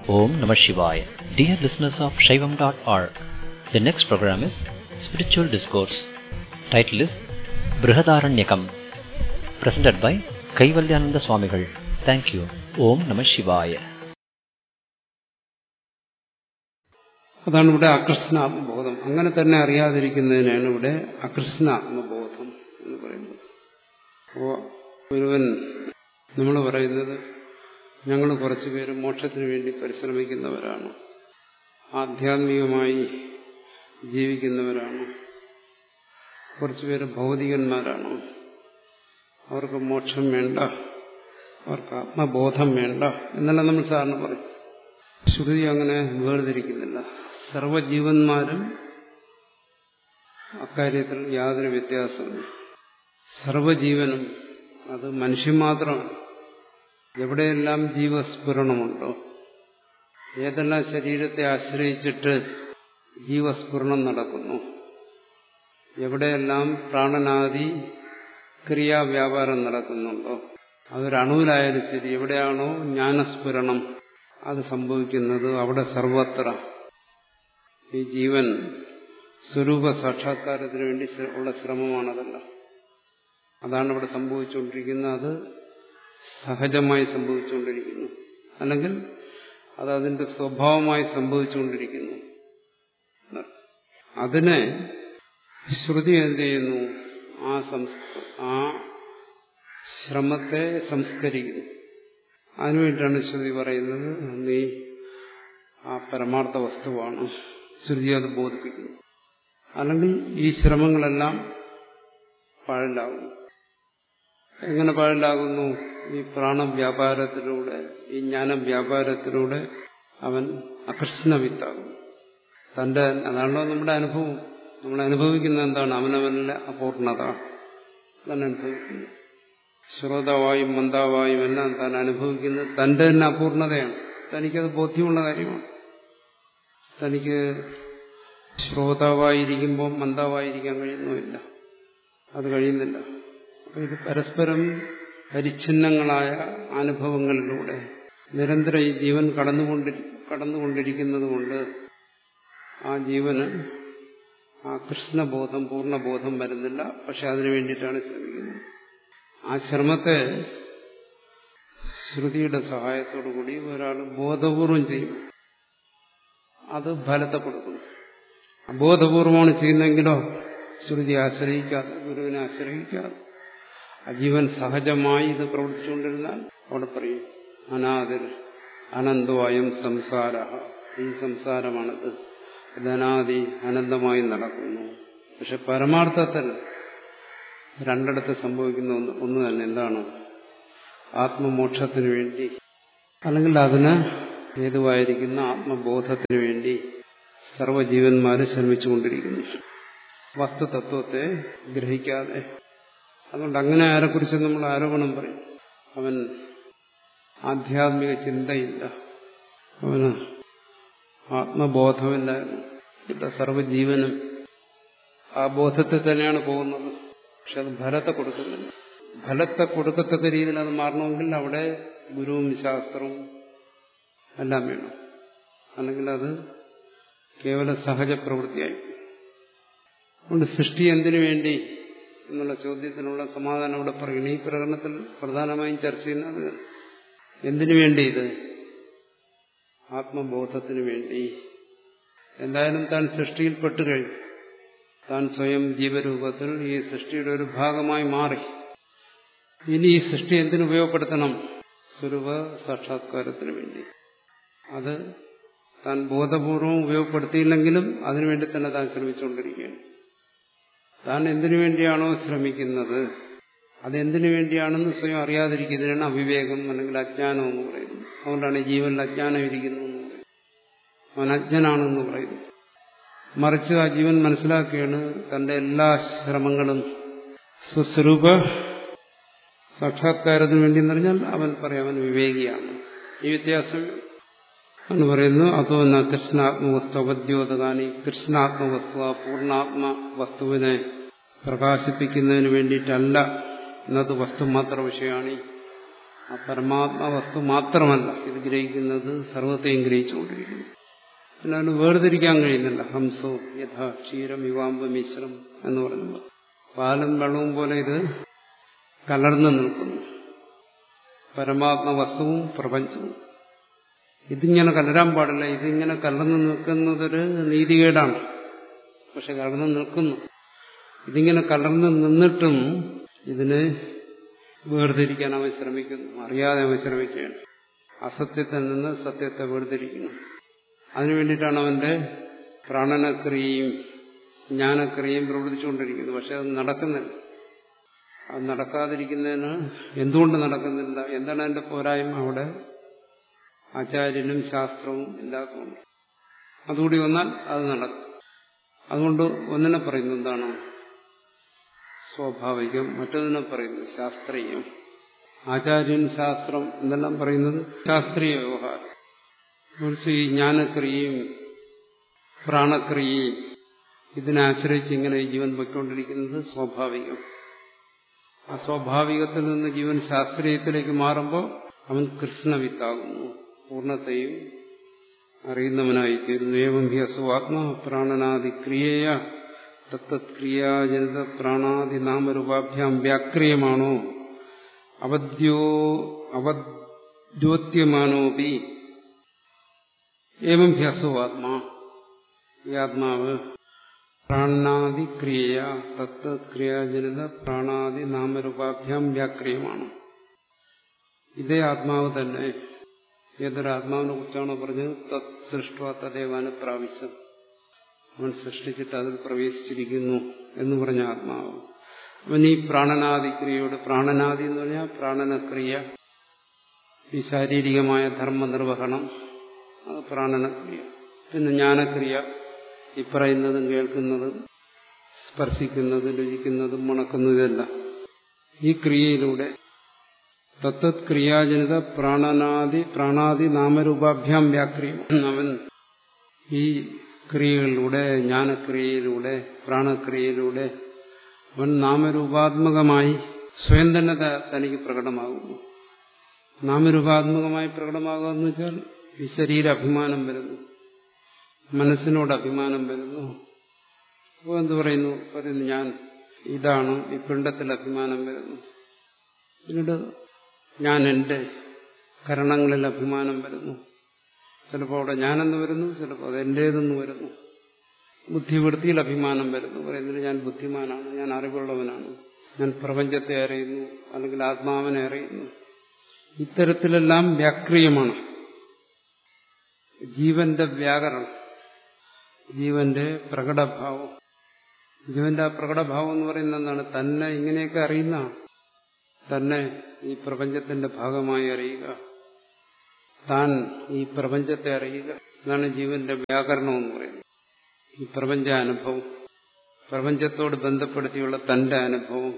Om Namah Shivaya. Dear listeners of Shaivam.org, the next program is Spiritual Discourse. Title is Brihadaranyakam. Presented by Kaivalyananda Swamigal. Thank you. Om Namah Shivaya. അതാണ് ഇവിടെ അകൃഷ്ണാത്മബോധം അങ്ങനെ തന്നെ അറിയാതിരിക്കുന്നതിനാണ് ഇവിടെ അകൃഷ്ണാത്മബോധം എന്ന് പറയുന്നത് അപ്പോൾ ഒരുവൻ നമ്മൾ പറയുന്നത് ഞങ്ങൾ കുറച്ചുപേര് മോക്ഷത്തിന് വേണ്ടി പരിശ്രമിക്കുന്നവരാണ് ആധ്യാത്മികമായി ജീവിക്കുന്നവരാണ് കുറച്ചുപേര് ഭൗതികന്മാരാണ് അവർക്ക് മോക്ഷം വേണ്ട അവർക്ക് ആത്മബോധം വേണ്ട എന്നെല്ലാം നമ്മൾ സാറിന് പറയും ശ്രുതി അങ്ങനെ വേർതിരിക്കുന്നില്ല സർവജീവന്മാരും അക്കാര്യത്തിൽ യാതൊരു വ്യത്യാസമില്ല സർവജീവനും അത് മനുഷ്യൻ മാത്രമാണ് എവിടെയെല്ലാം ജീവസ്ഫുരണമുണ്ടോ ഏതെല്ലാം ശരീരത്തെ ആശ്രയിച്ചിട്ട് ജീവസ്ഫുരണം നടക്കുന്നു എവിടെയെല്ലാം പ്രാണനാദി ക്രിയാവ്യാപാരം നടക്കുന്നുണ്ടോ അതൊരണുവിലായാലും ശരി എവിടെയാണോ ജ്ഞാനസ്ഫുരണം അത് സംഭവിക്കുന്നത് അവിടെ സർവത്ര ഈ ജീവൻ സ്വരൂപ സാക്ഷാത്കാരത്തിന് വേണ്ടി ഉള്ള ശ്രമമാണതല്ല അതാണ് ഇവിടെ സംഭവിച്ചുകൊണ്ടിരിക്കുന്നത് അത് സഹജമായി സംഭവിച്ചുകൊണ്ടിരിക്കുന്നു അല്ലെങ്കിൽ അത് അതിന്റെ സ്വഭാവമായി സംഭവിച്ചുകൊണ്ടിരിക്കുന്നു അതിനെ ശ്രുതി എന്ത് ചെയ്യുന്നു ആ ആ ശ്രമത്തെ സംസ്കരിക്കുന്നു അതിനുവേണ്ടിയാണ് ശ്രുതി പറയുന്നത് നീ ആ പരമാർത്ഥ വസ്തുവാണ് ശ്രുതി അത് ബോധിപ്പിക്കുന്നു അല്ലെങ്കിൽ ഈ ശ്രമങ്ങളെല്ലാം പാഴലാകുന്നു എങ്ങനെ പാഴലാകുന്നു ഈ പ്രാണവ്യാപാരത്തിലൂടെ ഈ ജ്ഞാനവ്യാപാരത്തിലൂടെ അവൻ അകൃഷ്ണവിത്താകുന്നു തന്റെ അതാണല്ലോ നമ്മുടെ അനുഭവം നമ്മൾ അനുഭവിക്കുന്ന എന്താണ് അവനവനിലെ അപൂർണത അതാണ് അനുഭവിക്കുന്നത് ശ്രോതാവായും മന്ദാവായും എല്ലാം താൻ അനുഭവിക്കുന്നത് തന്റെ തന്നെ അപൂർണതയാണ് തനിക്കത് ബോധ്യമുള്ള കാര്യമാണ് തനിക്ക് ശ്രോതാവായിരിക്കുമ്പോൾ മന്ദാവായിരിക്കാൻ കഴിയുന്നുമില്ല അത് കഴിയുന്നില്ല അപ്പൊ ഇത് പരസ്പരം പരിച്ഛിന്നങ്ങളായ അനുഭവങ്ങളിലൂടെ നിരന്തരം ഈ ജീവൻ കടന്നുകൊണ്ടി കടന്നുകൊണ്ടിരിക്കുന്നത് കൊണ്ട് ആ ജീവന് ആ കൃഷ്ണബോധം പൂർണ്ണബോധം വരുന്നില്ല പക്ഷെ അതിനു വേണ്ടിയിട്ടാണ് ശ്രമിക്കുന്നത് ആ ശ്രമത്തെ ശ്രുതിയുടെ സഹായത്തോടു കൂടി ഒരാൾ ബോധപൂർവം ചെയ്യും അത് ഫലത്തെ കൊടുക്കുന്നു അബോധപൂർവമാണ് ചെയ്യുന്നെങ്കിലോ ശ്രുതി ആശ്രയിക്കാതെ ഗുരുവിനെ ആശ്രയിക്കാതെ അജീവൻ സഹജമായി ഇത് പ്രവർത്തിച്ചുകൊണ്ടിരുന്നാൽ അവിടെ പറയും അനാദിർ അനന്തവായും സംസാര ഈ സംസാരമാണത് ധനാദി അനന്തമായി നടക്കുന്നു പക്ഷെ പരമാർത്ഥത്തിൽ രണ്ടിടത്ത് സംഭവിക്കുന്ന ഒന്ന് ഒന്ന് തന്നെ എന്താണ് ആത്മമോക്ഷത്തിന് വേണ്ടി അല്ലെങ്കിൽ അതിന് ഹേതുവായിരിക്കുന്ന ആത്മബോധത്തിന് വേണ്ടി സർവജീവന്മാര് ശ്രമിച്ചുകൊണ്ടിരിക്കുന്നു വസ്തുതത്വത്തെ ഗ്രഹിക്കാതെ അതുകൊണ്ട് അങ്ങനെ ആരെക്കുറിച്ച് നമ്മൾ ആരോപണം പറയും അവൻ ആധ്യാത്മിക ചിന്തയില്ല അവന് ആത്മബോധമില്ലായിരുന്നു ഇവിടെ സർവജീവനും ആ ബോധത്തെ തന്നെയാണ് പോകുന്നത് പക്ഷെ അത് ഫലത്തെ കൊടുക്കുന്നില്ല ഫലത്തെ കൊടുക്കത്തക്ക രീതിയിൽ അത് മാറണമെങ്കിൽ അവിടെ ഗുരുവും ശാസ്ത്രവും എല്ലാം വേണം അല്ലെങ്കിൽ അത് കേവല സഹജ പ്രവൃത്തിയായി അതുകൊണ്ട് സൃഷ്ടി എന്തിനു വേണ്ടി എന്നുള്ള ചോദ്യത്തിനുള്ള സമാധാനം അവിടെ പറയുന്നു ഈ പ്രകടനത്തിൽ പ്രധാനമായും ചർച്ച ചെയ്യുന്നത് എന്തിനു വേണ്ടി ഇത് ആത്മബോധത്തിനു വേണ്ടി എന്തായാലും താൻ സൃഷ്ടിയിൽപ്പെട്ടു കഴിഞ്ഞു താൻ സ്വയം ജീവരൂപത്തിൽ ഈ സൃഷ്ടിയുടെ ഒരു ഭാഗമായി മാറി ഇനി ഈ സൃഷ്ടി എന്തിനു ഉപയോഗപ്പെടുത്തണം സ്വരൂപ സാക്ഷാത്കാരത്തിന് വേണ്ടി അത് താൻ ബോധപൂർവം ഉപയോഗപ്പെടുത്തിയില്ലെങ്കിലും അതിനുവേണ്ടി തന്നെ താൻ ശ്രമിച്ചുകൊണ്ടിരിക്കുകയാണ് താൻ എന്തിനു വേണ്ടിയാണോ ശ്രമിക്കുന്നത് അതെന്തിനു വേണ്ടിയാണെന്ന് സ്വയം അറിയാതിരിക്കുന്നതിനാണ് അവിവേകം അല്ലെങ്കിൽ അജ്ഞാനം എന്ന് പറയുന്നത് അതുകൊണ്ടാണ് ജീവനിൽ അജ്ഞാനം ഇരിക്കുന്നു എന്ന് പറയുന്നത് അവൻ അജ്ഞനാണെന്ന് പറയുന്നു മറിച്ച് ആ ജീവൻ മനസ്സിലാക്കുകയാണ് തന്റെ എല്ലാ ശ്രമങ്ങളും സ്വസ്വരൂപ സാക്ഷാത്കാരത്തിന് വേണ്ടി എന്ന് പറഞ്ഞാൽ അവൻ പറയാം അവൻ വിവേകിയാണ് ഈ വ്യത്യാസം എന്ന് പറയുന്നു അതോ ന കൃഷ്ണാത്മവസ്തു അവദ്യോതകാനി കൃഷ്ണാത്മവസ്തു ആ പൂർണ്ണാത്മ വസ്തുവിനെ പ്രകാശിപ്പിക്കുന്നതിന് വേണ്ടിയിട്ടല്ല എന്നത് വസ്തു മാത്ര വിഷയമാണ് ആ പരമാത്മ വസ്തു മാത്രമല്ല ഇത് ഗ്രഹിക്കുന്നത് സർവത്തെയും ഗ്രഹിച്ചുകൊണ്ടിരിക്കുന്നു പിന്നെ അതിന് വേർതിരിക്കാൻ കഴിയുന്നില്ല ഹംസോ യഥാ ക്ഷീരം യുവാമ്പ മിശ്രം എന്ന് പറയുമ്പോൾ പാലും വെള്ളവും പോലെ ഇത് കലർന്നു നിൽക്കുന്നു പരമാത്മ വസ്തുവും പ്രപഞ്ചവും ഇതിങ്ങനെ കലരാൻ പാടില്ല ഇതിങ്ങനെ കലർന്നു നിൽക്കുന്നതൊരു നീതികേടാണ് പക്ഷെ കലർന്നു നിൽക്കുന്നു ഇതിങ്ങനെ കലർന്നു നിന്നിട്ടും ഇതിനെ വേർതിരിക്കാൻ അവൻ ശ്രമിക്കുന്നു അറിയാതെ അവൻ ശ്രമിക്കുകയാണ് അസത്യത്തിൽ നിന്ന് സത്യത്തെ വേർതിരിക്കുന്നു അതിനു വേണ്ടിയിട്ടാണ് അവന്റെ പ്രാണനക്രിയയും ജ്ഞാനക്രിയയും പ്രവർത്തിച്ചുകൊണ്ടിരിക്കുന്നത് പക്ഷെ അത് നടക്കുന്നില്ല അത് നടക്കാതിരിക്കുന്നതിന് എന്തുകൊണ്ട് നടക്കുന്നില്ല എന്താണ് അതിന്റെ പോരായ്മ അവിടെ ആചാര്യനും ശാസ്ത്രവും ഇല്ലാത്തതുകൊണ്ട് അതുകൂടി വന്നാൽ അത് നടക്കും അതുകൊണ്ട് ഒന്നിനെ പറയുന്നു എന്താണ് സ്വാഭാവികം മറ്റൊന്നിനെ പറയുന്നു ശാസ്ത്രീയം ആചാര്യൻ ശാസ്ത്രം എന്നെല്ലാം പറയുന്നത് ശാസ്ത്രീയ വ്യവഹാരം കുറിച്ച് ഈ ജ്ഞാനക്രിയയും പ്രാണക്രിയയും ഇതിനെ ആശ്രയിച്ച് ഇങ്ങനെ ഈ ജീവൻ പൊയ്ക്കൊണ്ടിരിക്കുന്നത് സ്വാഭാവികം ആ സ്വാഭാവികത്തിൽ നിന്ന് ജീവൻ ശാസ്ത്രീയത്തിലേക്ക് മാറുമ്പോൾ അവൻ കൃഷ്ണവിത്താകുന്നു പൂർണ്ണത്തെയും അറിയുന്നവനായി തീരുന്നു ഏവം ഹി അസ്വാത്മ പ്രാണനാദി ക്രിയയ തത്തത്ക്രിയാജനിത പ്രാണാദി നാമരൂപാഭ്യാം വ്യാക്രിയമാണോ അവദ്യോ അവദ്യോത്യമാനോപി ഏവം ഹി അസ്വാത്മാ ഈ ആത്മാവ് പ്രാണാദി ക്രിയ തത്ത് ക്രിയാജനിത പ്രാണാദി നാമരൂപാഭ്യാം വ്യാക്രിയമാണ് ഇതേ ആത്മാവ് തന്നെ ഏതൊരു ആത്മാവിനെ കുറിച്ചാണോ പറഞ്ഞത് തത് സൃഷ്ട തദേവാന് പ്രാവശ്യം അവൻ സൃഷ്ടിച്ചിട്ട് അതിൽ പ്രവേശിച്ചിരിക്കുന്നു എന്ന് പറഞ്ഞ ആത്മാവ് അവൻ ഈ പ്രാണനാദി ക്രിയയോട് പ്രാണനാദി എന്ന് പറഞ്ഞാൽ പ്രാണനക്രിയ ഈ ശാരീരികമായ ധർമ്മനിർവഹണം അത് പ്രാണനക്രിയ പിന്നെ ജ്ഞാനക്രിയ ഈ പറയുന്നതും കേൾക്കുന്നതും സ്പർശിക്കുന്നതും രുചിക്കുന്നതും മണക്കുന്നതും ഇതെല്ലാം ഈ ക്രിയയിലൂടെ തത്തത് ക്രിയാജനിത പ്രാണനാദി പ്രാണാദി നാമരൂപാഭ്യാം വ്യാക്രിയം അവൻ ഈ ക്രിയകളിലൂടെ ജ്ഞാനക്രിയയിലൂടെ പ്രാണക്രിയയിലൂടെ അവൻ നാമരൂപാത്മകമായി സ്വയം തന്നെ തനിക്ക് പ്രകടമാകുന്നു നാമരൂപാത്മകമായി പ്രകടമാകുക എന്ന് വെച്ചാൽ ഈ ശരീര അഭിമാനം വരുന്നു മനസ്സിനോട് അഭിമാനം വരുന്നു അപ്പോൾ എന്ത് പറയുന്നു പറയുന്നു ഞാൻ ഇതാണ് ഈ പിണ്ടത്തിൽ അഭിമാനം വരുന്നു പിന്നീട് ഞാൻ എൻ്റെ കരണങ്ങളിൽ അഭിമാനം വരുന്നു ചിലപ്പോൾ അവിടെ ഞാനെന്ന് വരുന്നു ചിലപ്പോൾ അത് എൻ്റേതെന്ന് വരുന്നു ബുദ്ധിവൃത്തിയിൽ അഭിമാനം വരുന്നു പറയുന്നത് ഞാൻ ബുദ്ധിമാനാണ് ഞാൻ അറിവുള്ളവനാണ് ഞാൻ പ്രപഞ്ചത്തെ അറിയുന്നു അല്ലെങ്കിൽ ആത്മാവിനെ അറിയുന്നു ഇത്തരത്തിലെല്ലാം വ്യാക്രിയമാണ് ജീവന്റെ വ്യാകരണം ജീവന്റെ പ്രകടഭാവം ജീവന്റെ ആ പ്രകടഭാവം എന്ന് പറയുന്നത് എന്താണ് തന്നെ ഇങ്ങനെയൊക്കെ അറിയുന്ന തന്നെ ഈ പ്രപഞ്ചത്തിന്റെ ഭാഗമായി അറിയുക താൻ ഈ പ്രപഞ്ചത്തെ അറിയുക ഇതാണ് ജീവന്റെ വ്യാകരണം എന്ന് പറയുന്നത് ഈ പ്രപഞ്ച അനുഭവം പ്രപഞ്ചത്തോട് ബന്ധപ്പെടുത്തിയുള്ള തന്റെ അനുഭവം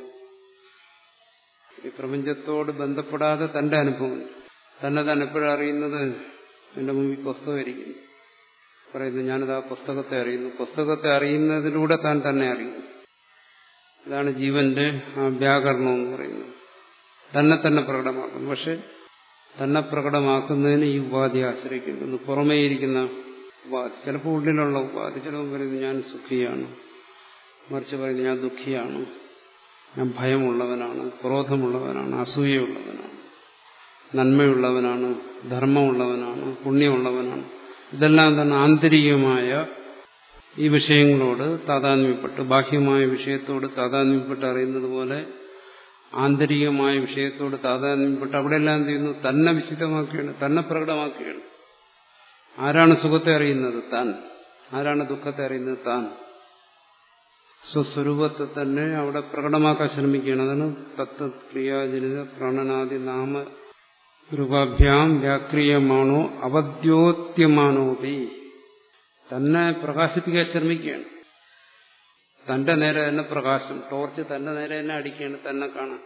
ഈ പ്രപഞ്ചത്തോട് ബന്ധപ്പെടാതെ തന്റെ അനുഭവം തന്നെ താൻ എപ്പോഴാണ് അറിയുന്നത് എന്റെ മുമ്പിൽ പുസ്തകമായിരിക്കുന്നു പറയുന്നു ഞാനിത് ആ പുസ്തകത്തെ അറിയുന്നു പുസ്തകത്തെ അറിയുന്നതിലൂടെ താൻ തന്നെ അറിയുന്നു ഇതാണ് ജീവന്റെ ആ വ്യാകരണം എന്ന് പറയുന്നത് തന്നെ തന്നെ പ്രകടമാക്കുന്നു പക്ഷെ തന്നെ പ്രകടമാക്കുന്നതിന് ഈ ഉപാധി ആശ്രയിക്കുന്നു പുറമേ ഇരിക്കുന്ന ഉപാധി ചിലപ്പോൾ ഉള്ളിലുള്ള ഉപാധി ചിലപ്പോൾ പറയുന്നു ഞാൻ സുഖിയാണ് മറിച്ച് പറയുന്നു ഞാൻ ദുഃഖിയാണ് ഞാൻ ഭയമുള്ളവനാണ് ക്രോധമുള്ളവനാണ് അസൂയയുള്ളവനാണ് നന്മയുള്ളവനാണ് ധർമ്മമുള്ളവനാണ് പുണ്യമുള്ളവനാണ് ഇതെല്ലാം തന്നെ ആന്തരികമായ ഈ വിഷയങ്ങളോട് താതാത്മ്യപ്പെട്ട് ബാഹ്യമായ വിഷയത്തോട് താതാത്മ്യപ്പെട്ട് അറിയുന്നത് പോലെ ആന്തരികമായ വിഷയത്തോട് താതാത്മ്യപ്പെട്ട് അവിടെയെല്ലാം എന്ത് ചെയ്യുന്നു തന്നെ വിശുദ്ധമാക്കുകയാണ് തന്നെ പ്രകടമാക്കുകയാണ് ആരാണ് സുഖത്തെ അറിയുന്നത് താൻ ആരാണ് ദുഃഖത്തെ അറിയുന്നത് താൻ സ്വസ്വരൂപത്തെ തന്നെ അവിടെ പ്രകടമാക്കാൻ ശ്രമിക്കുകയാണ് അതാണ് തത്വക്രിയാജനിത പ്രാണനാദി നാമ രൂപാഭ്യാം വ്യാക്രിയമാണോ അവദ്യോത്യമാനോപി തന്നെ പ്രകാശിപ്പിക്കാൻ ശ്രമിക്കുകയാണ് തന്റെ നേരെ തന്നെ പ്രകാശം ടോർച്ച് തന്റെ നേരെ തന്നെ അടിക്കുകയാണ് തന്നെ കാണാൻ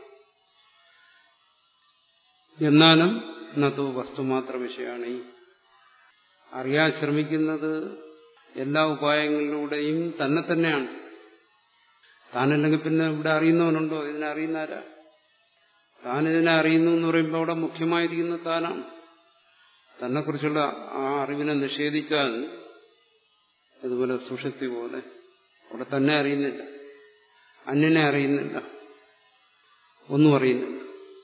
എന്നാലും നതു വസ്തുമാത്ര വിഷയമാണ് ഈ അറിയാൻ ശ്രമിക്കുന്നത് എല്ലാ ഉപായങ്ങളിലൂടെയും തന്നെ തന്നെയാണ് താനല്ലെങ്കിൽ പിന്നെ ഇവിടെ അറിയുന്നവനുണ്ടോ ഇതിനെ അറിയുന്നാരാ താൻ ഇതിനെ അറിയുന്നു എന്ന് പറയുമ്പോൾ അവിടെ മുഖ്യമായിരിക്കുന്ന താനാണ് തന്നെക്കുറിച്ചുള്ള ആ അറിവിനെ നിഷേധിച്ചാൽ അതുപോലെ സുഷക്തി പോലെ അവിടെ തന്നെ അറിയുന്നില്ല അന്യനെ അറിയുന്നില്ല ഒന്നും അറിയുന്നില്ല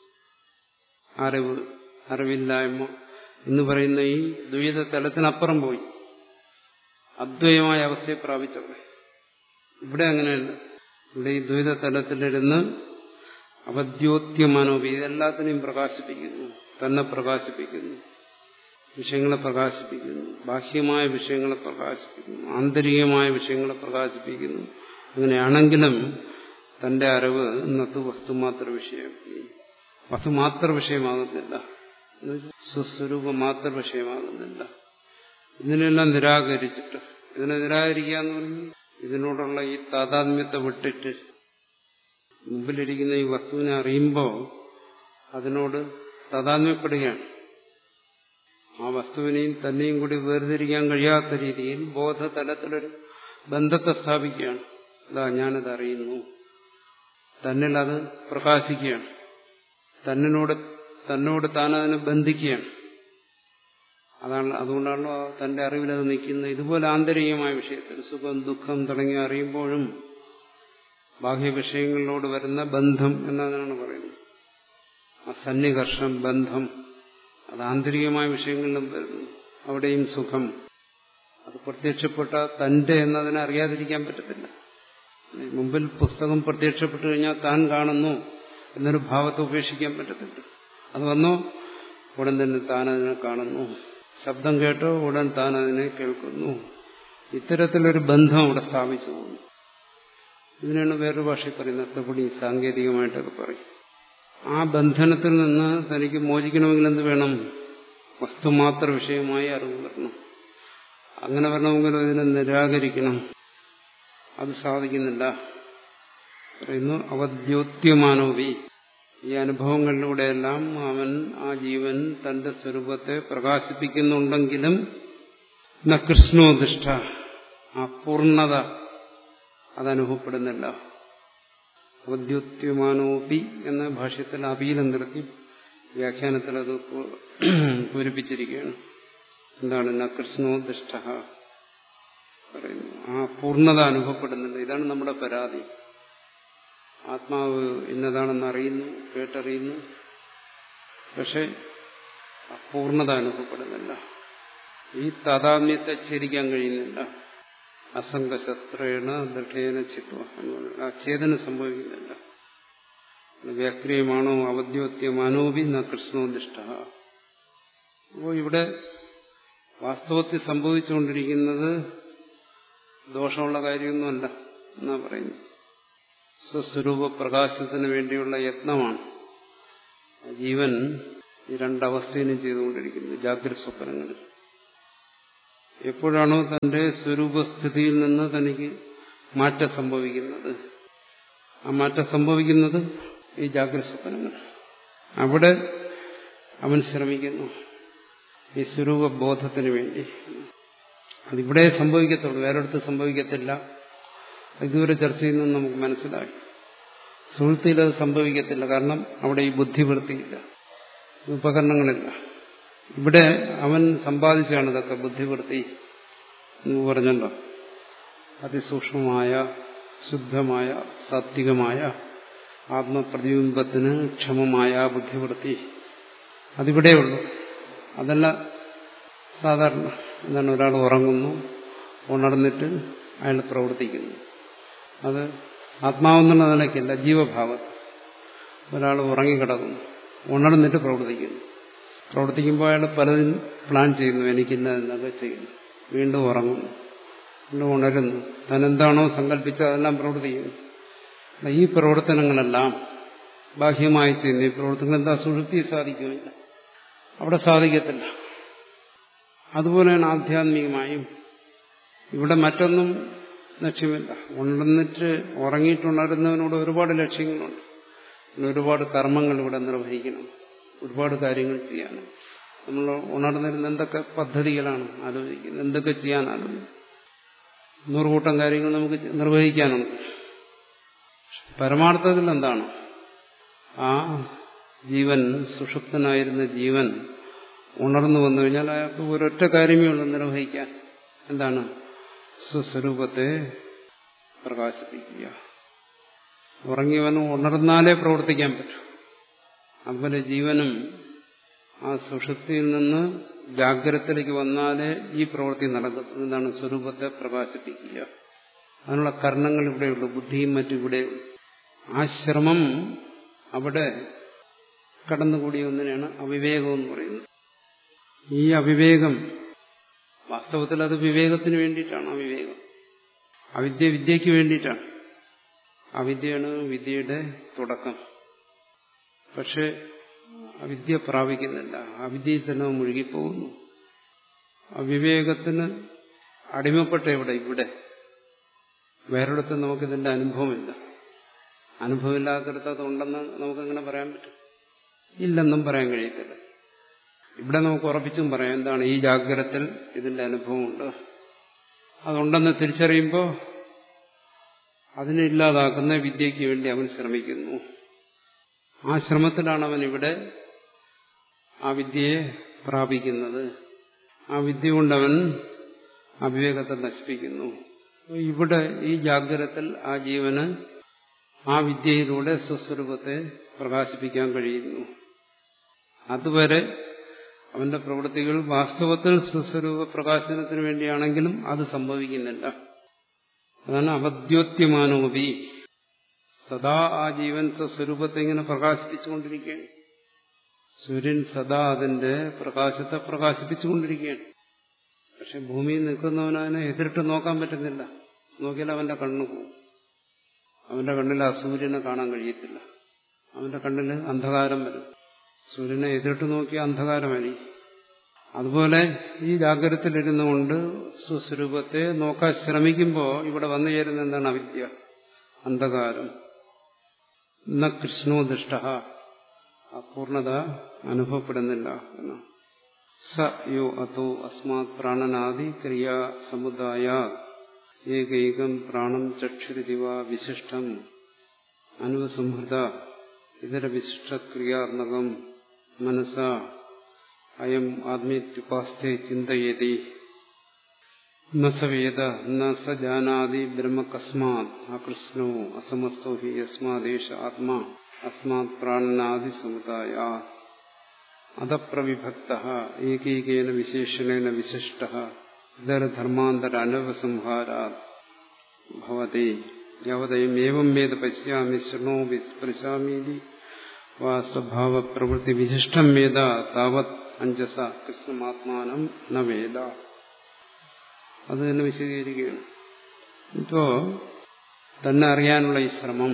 അറിവ് അറിവില്ലായ്മ എന്ന് പറയുന്ന ഈ ദ്വൈത തലത്തിനപ്പുറം പോയി അദ്വൈതമായ അവസ്ഥയെ പ്രാപിച്ചവിടെ ഇവിടെ അങ്ങനെയല്ല ഇവിടെ ഈ ദ്വൈത തലത്തിലിരുന്ന് അവദ്യോത്യമാനോപി ഇതെല്ലാത്തിനെയും പ്രകാശിപ്പിക്കുന്നു തന്നെ പ്രകാശിപ്പിക്കുന്നു വിഷയങ്ങളെ പ്രകാശിപ്പിക്കുന്നു ബാഹ്യമായ വിഷയങ്ങളെ പ്രകാശിപ്പിക്കുന്നു ആന്തരികമായ വിഷയങ്ങളെ പ്രകാശിപ്പിക്കുന്നു അങ്ങനെയാണെങ്കിലും തന്റെ അറിവ് ഇന്നത്തെ വസ്തുമാത്ര വിഷയം വസ്തുമാത്ര വിഷയമാകുന്നില്ല സ്വസ്വരൂപ മാത്ര വിഷയമാകുന്നില്ല ഇതിനെല്ലാം നിരാകരിച്ചിട്ട് ഇതിനെ നിരാകരിക്കുക എന്ന് പറഞ്ഞാൽ ഇതിനോടുള്ള ഈ താതാത്മ്യത്തെ വിട്ടിട്ട് മുമ്പിലിരിക്കുന്ന ഈ വസ്തുവിനെ അറിയുമ്പോൾ അതിനോട് താതാത്മ്യപ്പെടുകയാണ് ആ വസ്തുവിനെയും തന്നെയും കൂടി വേർതിരിക്കാൻ കഴിയാത്ത രീതിയിൽ ബോധതലത്തിലൊരു ബന്ധത്തെ സ്ഥാപിക്കുകയാണ് അതാ ഞാനത് അറിയുന്നു തന്നിൽ അത് പ്രകാശിക്കുകയാണ് തന്നിനോട് തന്നോട് താൻ അതിനെ ബന്ധിക്കുകയാണ് അതാണ് അതുകൊണ്ടാണല്ലോ തന്റെ അറിവിൽ അത് നിൽക്കുന്നത് ഇതുപോലെ ആന്തരികമായ വിഷയത്തിൽ സുഖം ദുഃഖം തുടങ്ങിയ അറിയുമ്പോഴും ബാഹ്യ വിഷയങ്ങളിലോട് വരുന്ന ബന്ധം എന്നതാണ് പറയുന്നത് ആ സന്നികർഷം ബന്ധം അത് ആന്തരികമായ വിഷയങ്ങളിലും വരുന്നു അവിടെയും സുഖം അത് പ്രത്യക്ഷപ്പെട്ട തന്റെ എന്നതിനെ അറിയാതിരിക്കാൻ പറ്റത്തില്ല മുമ്പിൽ പുസ്തകം പ്രത്യക്ഷപ്പെട്ടു കഴിഞ്ഞാൽ താൻ കാണുന്നു എന്നൊരു ഭാവത്തെ ഉപേക്ഷിക്കാൻ പറ്റത്തില്ല അത് വന്നോ ഉടൻ തന്നെ താൻ അതിനെ കാണുന്നു ശബ്ദം കേട്ടോ ഉടൻ താൻ അതിനെ കേൾക്കുന്നു ഇത്തരത്തിലൊരു ബന്ധം അവിടെ സ്ഥാപിച്ചു പോകുന്നു ഇതിനാണ് വേറൊരു ഭാഷയിൽ പറയുന്നത് അത്തപ്പടി സാങ്കേതികമായിട്ടൊക്കെ പറയും ആ ബന്ധനത്തിൽ നിന്ന് തനിക്ക് മോചിക്കണമെങ്കിൽ എന്ത് വേണം വസ്തുമാത്ര വിഷയമായി അറിവ് വരണം അങ്ങനെ വരണമെങ്കിൽ ഇതിനെ നിരാകരിക്കണം അത് സാധിക്കുന്നില്ല പറയുന്നു അവദ്യോത്യമാനോപി ഈ അനുഭവങ്ങളിലൂടെയെല്ലാം അവൻ ആ ജീവൻ തന്റെ സ്വരൂപത്തെ പ്രകാശിപ്പിക്കുന്നുണ്ടെങ്കിലും ന കൃഷ്ണോദിഷ്ട ആ പൂർണ്ണത അതനുഭവപ്പെടുന്നില്ല അവദ്യോത്യമാനോപി എന്ന ഭാഷ്യത്തിൽ അപീലം നിർത്തി വ്യാഖ്യാനത്തിൽ അത് പൂരിപ്പിച്ചിരിക്കുകയാണ് എന്താണ് ന കൃഷ്ണോദിഷ്ട പറയുന്നു ആ പൂർണ്ണത അനുഭവപ്പെടുന്നുണ്ട് ഇതാണ് നമ്മുടെ പരാതി ആത്മാവ് ഇന്നതാണെന്ന് അറിയുന്നു കേട്ടറിയുന്നു പക്ഷെ അപൂർണത അനുഭവപ്പെടുന്നില്ല ഈ താതാത്മ്യത്തെ ഛേദിക്കാൻ കഴിയുന്നില്ല അസംഗശസ്ത്രേണ ദൃഢേന ചിത്വ എന്ന് പറയുന്നത് ആ ഛേദന സംഭവിക്കുന്നില്ല വ്യാക്രിയമാണോ അവദ്യോത്യമാനോപി ന കൃഷ്ണോദിഷ്ട അപ്പോൾ ഇവിടെ വാസ്തവത്തിൽ സംഭവിച്ചുകൊണ്ടിരിക്കുന്നത് ദോഷമുള്ള കാര്യമൊന്നുമല്ല എന്നാ പറയുന്നത് സ്വസ്വരൂപ പ്രകാശത്തിന് വേണ്ടിയുള്ള യത്നമാണ് ജീവൻ ഈ രണ്ടവസ്ഥയിലും ചെയ്തുകൊണ്ടിരിക്കുന്നത് ജാഗ്രത സ്വപ്നങ്ങളിൽ എപ്പോഴാണോ തന്റെ സ്വരൂപസ്ഥിതിയിൽ നിന്ന് തനിക്ക് മാറ്റം സംഭവിക്കുന്നത് ആ മാറ്റം സംഭവിക്കുന്നത് ഈ ജാഗ്രത സ്വപ്നങ്ങൾ അവിടെ അവൻ ശ്രമിക്കുന്നു ഈ സ്വരൂപബോധത്തിന് വേണ്ടി അതിവിടെ സംഭവിക്കത്തുള്ളൂ വേറൊരിടത്ത് സംഭവിക്കത്തില്ല ഇതുവരെ ചർച്ച ചെയ്യുന്നത് നമുക്ക് മനസ്സിലായി സുഹൃത്തിയിൽ അത് സംഭവിക്കത്തില്ല കാരണം അവിടെ ഈ ബുദ്ധിവൃത്തിയില്ല ഉപകരണങ്ങളില്ല ഇവിടെ അവൻ സമ്പാദിച്ചാണ് ഇതൊക്കെ ബുദ്ധിവൃത്തി എന്ന് പറഞ്ഞല്ലോ അതിസൂക്ഷ്മമായ ശുദ്ധമായ സാത്വികമായ ആത്മപ്രതിബിംബത്തിന് ക്ഷമമായ ബുദ്ധിവൃത്തി അതിവിടെയുള്ളൂ അതല്ല സാധാരണ എന്താണ് ഒരാൾ ഉറങ്ങുന്നു ഉണർന്നിട്ട് അയാൾ പ്രവർത്തിക്കുന്നു അത് ആത്മാവെന്നുള്ള നിലയ്ക്കല്ല ജീവഭാവം ഒരാൾ ഉറങ്ങിക്കിടക്കുന്നു ഉണർന്നിട്ട് പ്രവർത്തിക്കുന്നു പ്രവർത്തിക്കുമ്പോൾ അയാൾ പലതും പ്ലാൻ ചെയ്യുന്നു എനിക്കിന്ന എന്നൊക്കെ ചെയ്യുന്നു വീണ്ടും ഉറങ്ങുന്നു വീണ്ടും ഉണരുന്നു താൻ എന്താണോ സങ്കല്പിച്ചത് അതെല്ലാം പ്രവർത്തിക്കുന്നു ഈ പ്രവർത്തനങ്ങളെല്ലാം ബാഹ്യമായി ചെയ്യുന്നു ഈ പ്രവർത്തനങ്ങൾ എന്താ സുഷുപ്തി സാധിക്കുമില്ല അവിടെ സാധിക്കത്തില്ല അതുപോലെയാണ് ആധ്യാത്മികമായും ഇവിടെ മറ്റൊന്നും ലക്ഷ്യമില്ല ഉണർന്നിട്ട് ഉറങ്ങിയിട്ടുണരുന്നവനോട് ഒരുപാട് ലക്ഷ്യങ്ങളുണ്ട് ഒരുപാട് കർമ്മങ്ങൾ ഇവിടെ നിർവഹിക്കണം ഒരുപാട് കാര്യങ്ങൾ ചെയ്യാനും നമ്മൾ ഉണർന്നിരുന്ന എന്തൊക്കെ പദ്ധതികളാണ് ആലോചിക്കുന്നത് എന്തൊക്കെ ചെയ്യാനാണ് നൂറുകൂട്ടം കാര്യങ്ങൾ നമുക്ക് നിർവഹിക്കാനുണ്ട് പരമാർത്ഥത്തിൽ എന്താണ് ആ ജീവൻ സുഷുപ്തനായിരുന്ന ജീവൻ ഉണർന്നു വന്നു കഴിഞ്ഞാൽ അയാൾക്ക് ഒരൊറ്റ കാര്യമേ ഉള്ളൂ നിർവഹിക്കാൻ എന്താണ് സ്വസ്വരൂപത്തെ പ്രകാശിപ്പിക്കുക ഉറങ്ങിയവനും ഉണർന്നാലേ പ്രവർത്തിക്കാൻ പറ്റൂ അതുപോലെ ജീവനും ആ സുഷുപ്തിയിൽ നിന്ന് ജാഗ്രതത്തിലേക്ക് വന്നാലേ ഈ പ്രവൃത്തി നടക്കും എന്താണ് സ്വരൂപത്തെ പ്രകാശിപ്പിക്കുക അതിനുള്ള കർണങ്ങൾ ഇവിടെയുള്ളൂ ബുദ്ധിയും മറ്റും ഇവിടെ ആ ശ്രമം അവിടെ കടന്നുകൂടിയ ഒന്നിനാണ് അവിവേകം എന്ന് പറയുന്നത് ഈ അവിവേകം വാസ്തവത്തിൽ അത് വിവേകത്തിന് വേണ്ടിയിട്ടാണ് അവിവേകം അവിദ്യ വിദ്യയ്ക്ക് വേണ്ടിയിട്ടാണ് അവിദ്യയാണ് വിദ്യയുടെ തുടക്കം പക്ഷെ അവിദ്യ പ്രാപിക്കുന്നില്ല അവിദ്യയിൽ തന്നെ മുഴുകിപ്പോകുന്നു അവിവേകത്തിന് അടിമപ്പെട്ട ഇവിടെ ഇവിടെ വേറൊരിടത്ത് നമുക്കിതിന്റെ അനുഭവമില്ല അനുഭവമില്ലാത്തടത്ത് അതുണ്ടെന്ന് നമുക്കെങ്ങനെ പറയാൻ പറ്റും ഇല്ലെന്നും പറയാൻ കഴിയത്തില്ല ഇവിടെ നമുക്ക് ഉറപ്പിച്ചും പറയാം എന്താണ് ഈ ജാഗ്രതത്തിൽ ഇതിന്റെ അനുഭവമുണ്ട് അതുണ്ടെന്ന് തിരിച്ചറിയുമ്പോൾ അതിനെ ഇല്ലാതാക്കുന്ന വിദ്യയ്ക്ക് വേണ്ടി അവൻ ശ്രമിക്കുന്നു ആ ശ്രമത്തിലാണ് അവൻ ഇവിടെ ആ വിദ്യയെ പ്രാപിക്കുന്നത് ആ വിദ്യ കൊണ്ടവൻ അവിവേകത്തെ നശിപ്പിക്കുന്നു ഇവിടെ ഈ ജാഗ്രതത്തിൽ ആ ജീവന് ആ വിദ്യയിലൂടെ സ്വസ്വരൂപത്തെ പ്രകാശിപ്പിക്കാൻ കഴിയുന്നു അതുവരെ അവന്റെ പ്രവൃത്തികൾ വാസ്തവത്തിൽ സ്വസ്വരൂപ പ്രകാശനത്തിന് വേണ്ടിയാണെങ്കിലും അത് സംഭവിക്കുന്നില്ല അതാണ് അവദ്യോത്യമാനോപി സദാ ആ ജീവൻ സ്വസ്വരൂപത്തെ ഇങ്ങനെ പ്രകാശിപ്പിച്ചുകൊണ്ടിരിക്കുകയാണ് സൂര്യൻ സദാ അതിന്റെ പ്രകാശത്തെ പ്രകാശിപ്പിച്ചുകൊണ്ടിരിക്കുകയാണ് പക്ഷെ ഭൂമിയിൽ നിൽക്കുന്നവനതിനെ എതിരിട്ട് നോക്കാൻ പറ്റുന്നില്ല നോക്കിയാൽ അവന്റെ കണ്ണു പോകും അവന്റെ കണ്ണിൽ ആ സൂര്യനെ കാണാൻ കഴിയത്തില്ല അവന്റെ കണ്ണിൽ അന്ധകാരം വരും സൂര്യനെ എതിരിട്ട് നോക്കിയ അന്ധകാരമായി അതുപോലെ ഈ ജാഗ്രതത്തിലിരുന്നു കൊണ്ട് സ്വസ്വരൂപത്തെ നോക്കാൻ ശ്രമിക്കുമ്പോൾ ഇവിടെ വന്നു ചേരുന്ന എന്താണ് അവിദ്യ അന്ധകാരം ന കൃഷ്ണോ ദുഷ്ട അപൂർണത അനുഭവപ്പെടുന്നില്ല എന്ന് സ യോ അതോ അസ്മാത് പ്രാണനാദി ക്രിയാ സമുദായ ഏകൈകം പ്രാണം ചക്ഷുരിതിവ വിശിഷ്ടം അനുസംഹൃത ഇതര വിശിഷ്ടക്രിയാത്മകം മനസ അയം ആത്മീത്യുപാസ്ഥേ ചിന്തയേതി ന സ വേദ ന സ ജാനാതി ബ്രഹ്മ കസ്മാത് അകൃഷ്ണോ അസമസ്തോ ഹി യസ്മാദേശ ആത്മാ അസ്മാത് പ്രാണനാദി സമുദായ അധപ്രവിഭക്ത ഏകൈകേന വിശേഷണേന വിശിഷ്ട ഇതരധർമാന്തര അനവസംഹാരാ ഭവതി യാവതയം ഏവം വേദ പശ്യാമി ശൃണോമി സ്പൃശാമീതി വാ സ്വഭാവ പ്രവൃത്തി വിശിഷ്ടം വേദ താവത് അഞ്ജസ കൃഷ്ണമാത്മാനം ന വേദ അത് തന്നെ വിശദീകരിക്കുകയാണ് ഇപ്പോ തന്നെ അറിയാനുള്ള ഈ ശ്രമം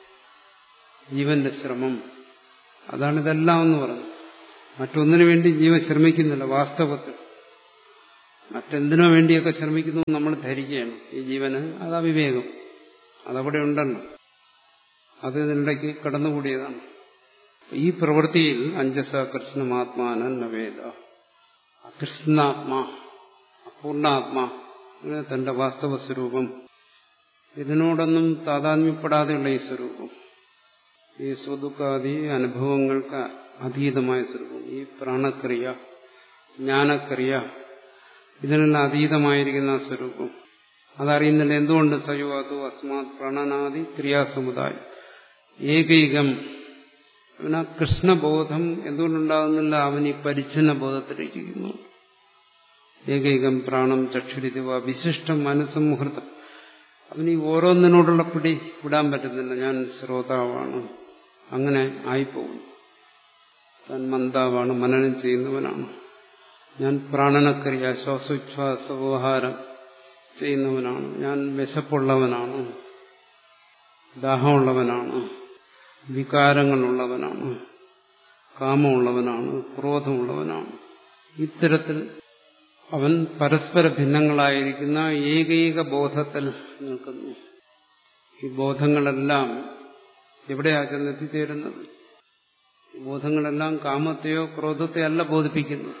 ജീവന്റെ ശ്രമം അതാണ് ഇതെല്ലാം എന്ന് പറഞ്ഞു മറ്റൊന്നിനു വേണ്ടി ജീവൻ ശ്രമിക്കുന്നില്ല വാസ്തവത്തിൽ മറ്റെന്തിനോ വേണ്ടിയൊക്കെ ശ്രമിക്കുന്നു നമ്മൾ ധരിക്കുകയാണ് ഈ ജീവന് അത് അവിവേകം അതവിടെ ഉണ്ടല്ലോ അത് ഇതിനിടയ്ക്ക് കടന്നുകൂടിയതാണ് ഈ പ്രവൃത്തിയിൽ അഞ്ജസ കൃഷ്ണമാത്മാന നവേദ കൃഷ്ണാത്മാ അപൂർണാത്മാ തന്റെ വാസ്തവ സ്വരൂപം ഇതിനോടൊന്നും താതാത്മ്യപ്പെടാതെയുള്ള ഈ സ്വരൂപം ഈ സ്വദുഃഖാദി അനുഭവങ്ങൾക്ക് അതീതമായ സ്വരൂപം ഈ പ്രാണക്രിയ ജ്ഞാനക്രിയ ഇതിനെല്ലാം അതീതമായിരിക്കുന്ന സ്വരൂപം അതറിയുന്നില്ല എന്തുകൊണ്ട് സയുവാതു അസ്മാത് പ്രാണനാദി ക്രിയാസമുദായം ഏകൈകം അവന് ആ കൃഷ്ണബോധം എന്തുകൊണ്ടുണ്ടാകുന്നില്ല അവൻ ഈ പരിച്ഛന്ന ബോധത്തിലിരിക്കുന്നു ഏകൈകം പ്രാണം ചക്ഷുരിതിവ വിശിഷ്ടം മനസ്സംഹൃതം അവന് ഈ ഓരോന്നിനോടുള്ള പിടി വിടാൻ പറ്റുന്നില്ല ഞാൻ ശ്രോതാവാണ് അങ്ങനെ ആയിപ്പോകും താൻ മന്ദാവാണ് മനനം ചെയ്യുന്നവനാണ് ഞാൻ പ്രാണനക്രിയ ശ്വാസോച്ഛ്വാസ വ്യവഹാരം ചെയ്യുന്നവനാണ് ഞാൻ വിശപ്പുള്ളവനാണ് ദാഹമുള്ളവനാണ് വികാരങ്ങളുള്ളവനാണ് കാമമുള്ളവനാണ് ക്രോധമുള്ളവനാണ് ഇത്തരത്തിൽ അവൻ പരസ്പര ഭിന്നങ്ങളായിരിക്കുന്ന ഏകൈക ബോധത്തിൽ നിൽക്കുന്നു ഈ ബോധങ്ങളെല്ലാം എവിടെയാ ചെന്നെത്തിച്ചേരുന്നത് ഈ ബോധങ്ങളെല്ലാം കാമത്തെയോ ക്രോധത്തെയോ അല്ല ബോധിപ്പിക്കുന്നത്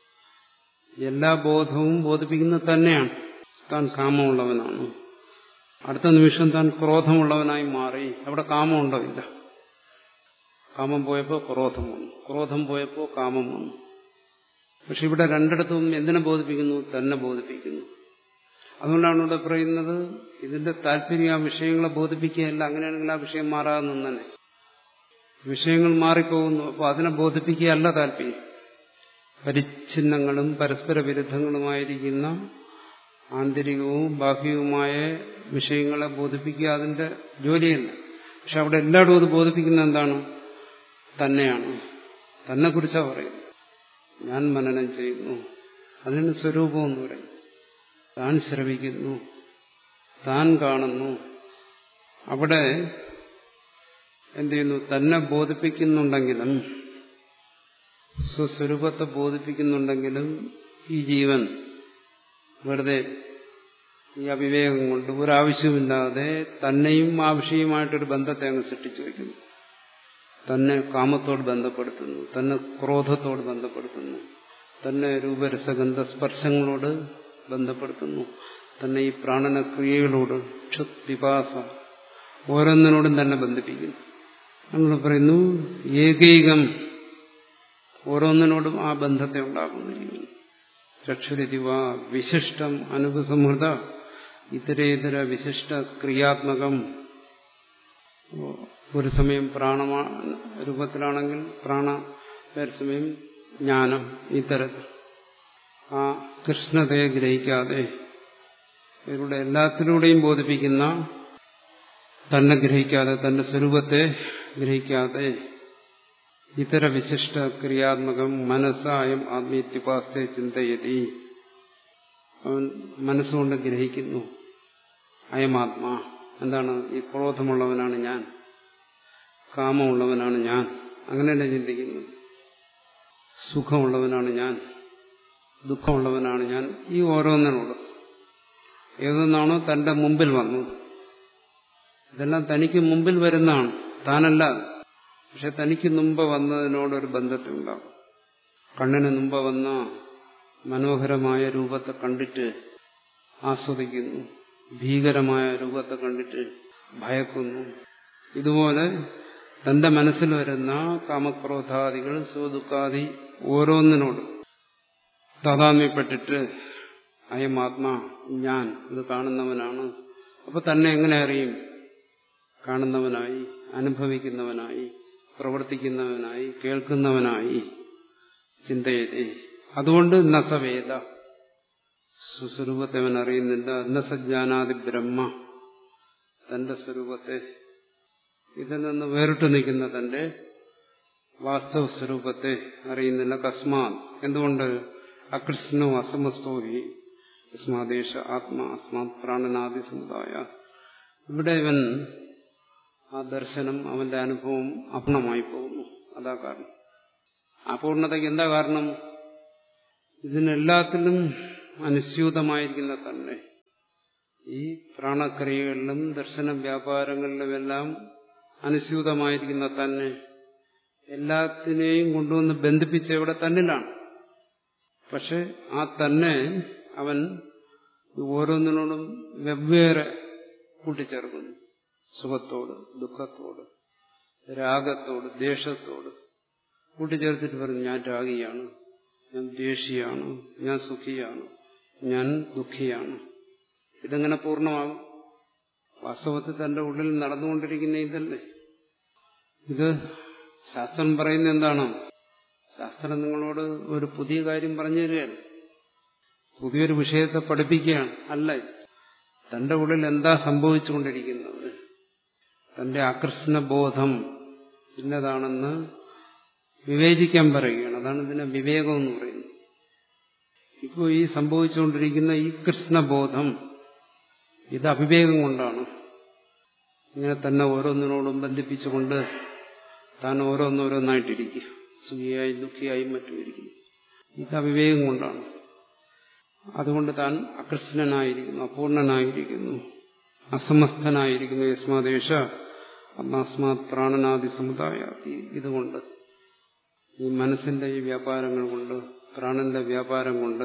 എല്ലാ ബോധവും ബോധിപ്പിക്കുന്നത് തന്നെയാണ് താൻ കാമമുള്ളവനാണ് അടുത്ത നിമിഷം താൻ ക്രോധമുള്ളവനായി മാറി അവിടെ കാമമുണ്ടോ ഇല്ല കാമം പോയപ്പോൾ ക്രോധം വന്നു ക്രോധം പോയപ്പോൾ കാമം വന്നു പക്ഷെ ഇവിടെ രണ്ടിടത്തും എന്തിനെ ബോധിപ്പിക്കുന്നു തന്നെ ബോധിപ്പിക്കുന്നു അതുകൊണ്ടാണ് ഇവിടെ പറയുന്നത് ഇതിന്റെ താല്പര്യം ആ വിഷയങ്ങളെ ബോധിപ്പിക്കുകയല്ല അങ്ങനെയാണെങ്കിൽ ആ വിഷയം മാറാതെ നിന്നെ വിഷയങ്ങൾ മാറിപ്പോകുന്നു അപ്പോൾ അതിനെ ബോധിപ്പിക്കുകയല്ല താല്പര്യം പരിച്ഛിന്നങ്ങളും പരസ്പര വിരുദ്ധങ്ങളുമായിരിക്കുന്ന ആന്തരികവും ബാഹ്യവുമായ വിഷയങ്ങളെ ബോധിപ്പിക്കുക അതിന്റെ ജോലിയല്ല പക്ഷെ അവിടെ എല്ലായിടും അത് ബോധിപ്പിക്കുന്ന എന്താണ് തന്നെയാണ് തന്നെ കുറിച്ചാണ് പറയുന്നത് ഞാൻ മനനം ചെയ്യുന്നു അതിന് സ്വരൂപം എന്ന് പറയും താൻ ശ്രവിക്കുന്നു താൻ കാണുന്നു അവിടെ എന്ത് ചെയ്യുന്നു തന്നെ ബോധിപ്പിക്കുന്നുണ്ടെങ്കിലും സ്വസ്വരൂപത്തെ ബോധിപ്പിക്കുന്നുണ്ടെങ്കിലും ഈ ജീവൻ വെറുതെ ഈ അവിവേകം കൊണ്ട് ഒരാവശ്യമില്ലാതെ തന്നെയും ആ വിഷയമായിട്ടൊരു ബന്ധത്തെ അങ്ങ് സൃഷ്ടിച്ചു വയ്ക്കുന്നു തന്നെ കാമത്തോട് ബന്ധപ്പെടുത്തുന്നു തന്നെ ക്രോധത്തോട് ബന്ധപ്പെടുത്തുന്നു തന്നെ രൂപരസഗന്ധ സ്പർശങ്ങളോട് ബന്ധപ്പെടുത്തുന്നു തന്നെ ഈ പ്രാണന ക്രിയകളോട് ക്ഷുത് വിപാസ ഓരോന്നിനോടും തന്നെ ബന്ധിപ്പിക്കുന്നു നമ്മൾ പറയുന്നു ഏകൈകം ഓരോന്നിനോടും ആ ബന്ധത്തെ ഉണ്ടാക്കുന്നു ചക്ഷുരിതിവ വിശിഷ്ടം അനുപസംഹൃത ഇതരേതര വിശിഷ്ട ക്രിയാത്മകം ഒരു സമയം പ്രാണ രൂപത്തിലാണെങ്കിൽ പ്രാണ വേറെ സമയം ജ്ഞാനം ഇത്തരത്തിൽ ആ കൃഷ്ണതയെ ഗ്രഹിക്കാതെ ഇവരുടെ എല്ലാത്തിലൂടെയും ബോധിപ്പിക്കുന്ന തന്നെ ഗ്രഹിക്കാതെ തന്റെ സ്വരൂപത്തെ ഗ്രഹിക്കാതെ ഇതര വിശിഷ്ട ക്രിയാത്മകം മനസ്സായും ആത്മീയത്യുപാസ്തെ ചിന്തയതി അവൻ മനസ്സുകൊണ്ട് ഗ്രഹിക്കുന്നു അയമാത്മാ എന്താണ് ഈ ക്രോധമുള്ളവനാണ് ഞാൻ കാമമുള്ളവനാണ് ഞാൻ അങ്ങനെയല്ല ചിന്തിക്കുന്നു സുഖമുള്ളവനാണ് ഞാൻ ദുഃഖമുള്ളവനാണ് ഞാൻ ഈ ഓരോന്നിനോട് ഏതൊന്നാണോ തന്റെ മുമ്പിൽ വന്നത് ഇതെല്ലാം തനിക്ക് മുമ്പിൽ വരുന്നതാണ് താനല്ല പക്ഷെ തനിക്ക് മുമ്പ് വന്നതിനോടൊരു ബന്ധത്തിലുണ്ടാകും കണ്ണിന് മുമ്പ് വന്ന മനോഹരമായ രൂപത്തെ കണ്ടിട്ട് ആസ്വദിക്കുന്നു ഭീകരമായ രൂപത്തെ കണ്ടിട്ട് ഭയക്കുന്നു ഇതുപോലെ തന്റെ മനസ്സിൽ വരുന്ന കാമക്രോധാദികൾ സുദുഃഖാദി ഓരോന്നിനോട് താതാമ്യപ്പെട്ടിട്ട് അയമാത്മാ ഞാൻ ഇത് കാണുന്നവനാണ് അപ്പൊ തന്നെ എങ്ങനെ അറിയും കാണുന്നവനായി അനുഭവിക്കുന്നവനായി പ്രവർത്തിക്കുന്നവനായി കേൾക്കുന്നവനായി ചിന്തയതേ അതുകൊണ്ട് നസവേദ സുസ്വരൂപത്തെ അവൻ അറിയുന്നില്ല നസജ്ഞാനാദി ബ്രഹ്മ തന്റെ സ്വരൂപത്തെ ഇതിൽ നിന്ന് വേറിട്ട് നിൽക്കുന്ന തന്റെ വാസ്തവ സ്വരൂപത്തെ അറിയുന്നില്ല കസ്മാൻ എന്തുകൊണ്ട് അകൃഷ്ണോ അസമസ്തോ ഹി യസ്മാദേശ ആത്മാ അസ്മാത് പ്രാണനാദി സമുദായ ഇവിടെ ഇവൻ ആ ദർശനം അവന്റെ അനുഭവം അപൂർണമായി പോകുന്നു അതാ കാരണം അപൂർണതയ്ക്ക് എന്താ കാരണം ഇതിനെല്ലാത്തിലും അനുസ്യൂതമായിരിക്കുന്ന തന്നെ ഈ പ്രാണക്രിയകളിലും ദർശന വ്യാപാരങ്ങളിലുമെല്ലാം അനുസ്യൂതമായിരിക്കുന്ന തന്നെ എല്ലാത്തിനെയും കൊണ്ടുവന്ന് ബന്ധിപ്പിച്ച ഇവിടെ തന്നിലാണ് പക്ഷെ ആ തന്നെ അവൻ ഓരോന്നിനോടും വെവ്വേറെ കൂട്ടിച്ചേർക്കുന്നു സുഖത്തോട് ദുഃഖത്തോട് രാഗത്തോട് ദേഷ്യത്തോട് കൂട്ടിച്ചേർത്തിട്ട് പറഞ്ഞു ഞാൻ രാഗിയാണ് ഞാൻ ദേഷിയാണ് ഞാൻ സുഖിയാണ് ഞാൻ ദുഃഖിയാണ് ഇതെങ്ങനെ പൂർണ്ണമാകും വാസ്തവത്തിൽ തന്റെ ഉള്ളിൽ നടന്നുകൊണ്ടിരിക്കുന്ന ഇതല്ലേ ഇത് ശാസ്ത്രം പറയുന്ന എന്താണ് ശാസ്ത്രം നിങ്ങളോട് ഒരു പുതിയ കാര്യം പറഞ്ഞു തരികയാണ് പുതിയൊരു വിഷയത്തെ പഠിപ്പിക്കുകയാണ് അല്ല തന്റെ ഉള്ളിൽ എന്താ സംഭവിച്ചുകൊണ്ടിരിക്കുന്നത് തന്റെ ആകർഷണ ബോധം ഇന്നതാണെന്ന് വിവേചിക്കാൻ പറയുകയാണ് അതാണ് ഇതിനെ വിവേകം എന്ന് പറയുന്നത് ഇപ്പോൾ ഈ സംഭവിച്ചുകൊണ്ടിരിക്കുന്ന ഈ കൃഷ്ണബോധം ഇത് അവിവേകം കൊണ്ടാണ് ഇങ്ങനെ തന്നെ ഓരോന്നിനോടും ബന്ധിപ്പിച്ചുകൊണ്ട് താൻ ഓരോന്നോരോന്നായിട്ടിരിക്കുക സുഖിയായി ദുഃഖിയായി മറ്റും ഇരിക്കുന്നു ഇത് അവിവേകം കൊണ്ടാണ് അതുകൊണ്ട് താൻ അകൃഷ്ണനായിരിക്കുന്നു അപൂർണനായിരിക്കുന്നു അസമസ്തനായിരിക്കുന്നു യസ്മാദേശ അസ്മാത് പ്രാണനാദി സമുദായ ഇതുകൊണ്ട് ഈ മനസ്സിന്റെ ഈ വ്യാപാരങ്ങൾ കൊണ്ട് പ്രാണന്റെ വ്യാപാരം കൊണ്ട്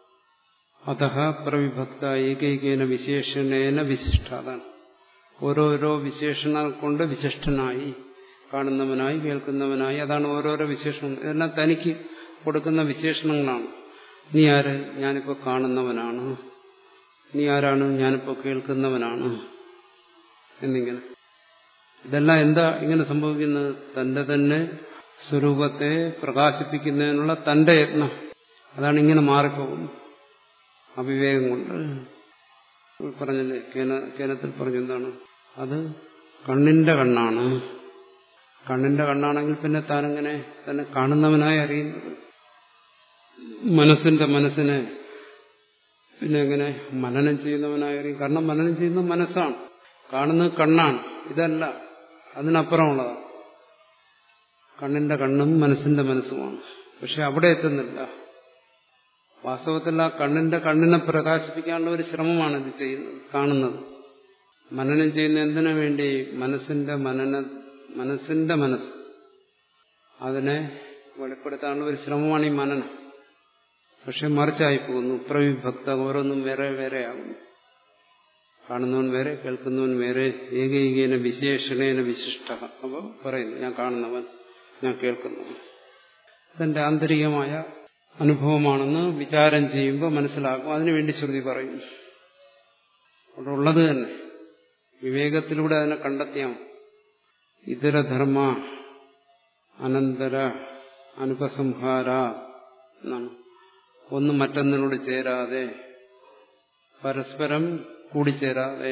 അത പ്രവിഭക്ത ഏകൈകേന വിശേഷണേന വിശിഷ്ട അതാണ് ഓരോരോ വിശേഷണ കൊണ്ട് വിശിഷ്ടനായി കാണുന്നവനായി കേൾക്കുന്നവനായി അതാണ് ഓരോരോ വിശേഷണം ഇതെല്ലാം തനിക്ക് കൊടുക്കുന്ന വിശേഷണങ്ങളാണ് നീ ആര് ഞാനിപ്പോൾ കാണുന്നവനാണ് നീ ആരാണ് ഞാനിപ്പോൾ കേൾക്കുന്നവനാണ് എന്നിങ്ങനെ ഇതെല്ലാം എന്താ ഇങ്ങനെ സംഭവിക്കുന്നത് തന്റെ തന്നെ സ്വരൂപത്തെ പ്രകാശിപ്പിക്കുന്നതിനുള്ള തന്റെ യത്നം അതാണ് ഇങ്ങനെ മാറിപ്പോകുന്നത് അവിവേകം കൊണ്ട് പറഞ്ഞല്ലേ കേന കേനത്തിൽ പറഞ്ഞു എന്താണ് അത് കണ്ണിന്റെ കണ്ണാണ് കണ്ണിന്റെ കണ്ണാണെങ്കിൽ പിന്നെ താനെങ്ങനെ തന്നെ കാണുന്നവനായി അറിയുന്നത് മനസ്സിന്റെ മനസ്സിനെ പിന്നെ എങ്ങനെ മനനം ചെയ്യുന്നവനായി അറിയും കാരണം മനനം ചെയ്യുന്ന മനസ്സാണ് കാണുന്നത് കണ്ണാണ് ഇതല്ല അതിനപ്പുറമുള്ളതാണ് കണ്ണിന്റെ കണ്ണും മനസ്സിന്റെ മനസ്സുമാണ് പക്ഷെ അവിടെ എത്തുന്നില്ല വാസ്തവത്തിൽ ആ കണ്ണിന്റെ കണ്ണിനെ പ്രകാശിപ്പിക്കാനുള്ള ഒരു ശ്രമമാണ് ഇത് ചെയ്യുന്നത് കാണുന്നത് മനനം ചെയ്യുന്ന എന്തിനു വേണ്ടി മനസ്സിന്റെ മനന മനസ്സിന്റെ മനസ്സ് അതിനെ വെളിപ്പെടുത്താനുള്ള ഒരു ശ്രമമാണ് ഈ മനനം പക്ഷെ മറിച്ചായി പോകുന്നു പ്രവിഭക്ത ഓരോന്നും വേറെ വേറെ ആകുന്നു കാണുന്നവൻ വേറെ കേൾക്കുന്നവൻ വേറെ ഏകൈകേന വിശേഷണേന വിശിഷ്ട അപ്പോൾ പറയുന്നു ഞാൻ കാണുന്നവൻ ഞാൻ കേൾക്കുന്നവൻ ഇതെന്റെ ആന്തരികമായ അനുഭവമാണെന്ന് വിചാരം ചെയ്യുമ്പോൾ മനസ്സിലാക്കും അതിനുവേണ്ടി ശ്രുതി പറയും അവിടെ ഉള്ളത് തന്നെ വിവേകത്തിലൂടെ അതിനെ കണ്ടെത്തിയാൽ ഇതരധർമ്മ അനന്തര അനുപസംഹാര എന്നാണ് ഒന്ന് മറ്റൊന്നിനോട് ചേരാതെ പരസ്പരം കൂടിച്ചേരാതെ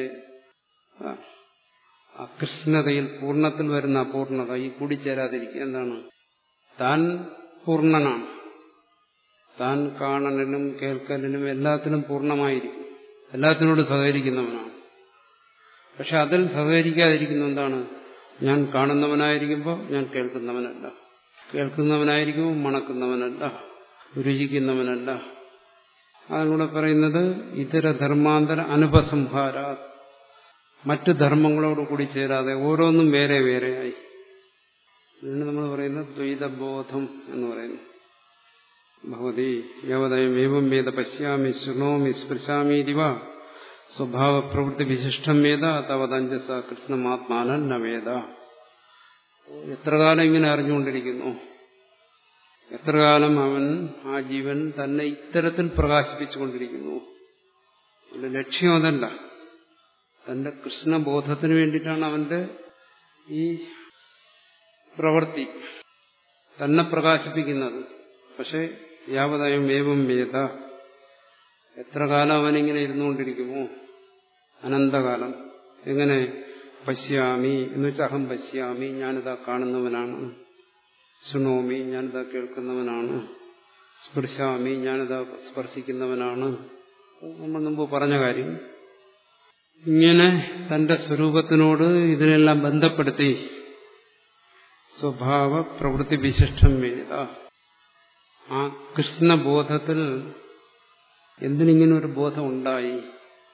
അകൃഷ്ണതയിൽ പൂർണ്ണത്തിൽ വരുന്ന അപൂർണത ഈ കൂടിച്ചേരാതിരിക്കുക എന്താണ് താൻ പൂർണ്ണനാണ് താൻ കാണലിനും കേൾക്കലിനും എല്ലാത്തിനും പൂർണ്ണമായിരിക്കും എല്ലാത്തിനോട് സഹകരിക്കുന്നവനാണ് പക്ഷെ അതിൽ സഹകരിക്കാതിരിക്കുന്ന എന്താണ് ഞാൻ കാണുന്നവനായിരിക്കുമ്പോൾ ഞാൻ കേൾക്കുന്നവനല്ല കേൾക്കുന്നവനായിരിക്കുമ്പോൾ മണക്കുന്നവനല്ല രുചിക്കുന്നവനല്ല അതിലൂടെ പറയുന്നത് ഇതര ധർമാന്തര അനുപസംഹാര മറ്റ് ധർമ്മങ്ങളോട് കൂടി ചേരാതെ ഓരോന്നും വേറെ വേറെയായി ഇതിന് നമ്മൾ പറയുന്നത് ദ്വൈതബോധം എന്ന് പറയുന്നു ഭഗവതി യവതയം ഏവം വേദ പശ്യാമി ശൃണോമി സ്പൃശാമി ദിവ സ്വഭാവ പ്രവൃത്തി വിശിഷ്ടം വേദ തവതഞ്ചസ കൃഷ്ണമാത്മാനൻ ന വേദ എത്ര കാലം ഇങ്ങനെ അറിഞ്ഞുകൊണ്ടിരിക്കുന്നു എത്ര കാലം അവൻ ആ ജീവൻ തന്നെ ഇത്തരത്തിൽ പ്രകാശിപ്പിച്ചുകൊണ്ടിരിക്കുന്നു അവന്റെ ലക്ഷ്യം അതല്ല തന്റെ കൃഷ്ണബോധത്തിന് വേണ്ടിയിട്ടാണ് അവന്റെ ഈ പ്രവൃത്തി തന്നെ പ്രകാശിപ്പിക്കുന്നത് പക്ഷെ യാവതായം ഏവം വേദ എത്ര കാലം അവനിങ്ങനെ ഇരുന്നുകൊണ്ടിരിക്കുമോ അനന്തകാലം എങ്ങനെ പശ്യാമി എന്ന് വെച്ചാൽ അഹം പശ്യാമി ഞാനിതാ കാണുന്നവനാണ് ശൃണോമി ഞാനിതാ കേൾക്കുന്നവനാണ് സ്പർശാമി ഞാനിതാ സ്പർശിക്കുന്നവനാണ് നമ്മൾ മുമ്പ് പറഞ്ഞ കാര്യം ഇങ്ങനെ തന്റെ സ്വരൂപത്തിനോട് ഇതിനെല്ലാം ബന്ധപ്പെടുത്തി സ്വഭാവ പ്രവൃത്തി വിശിഷ്ടം വേദ ആ കൃഷ്ണബോധത്തിൽ എന്തിനിങ്ങനെ ഒരു ബോധം ഉണ്ടായി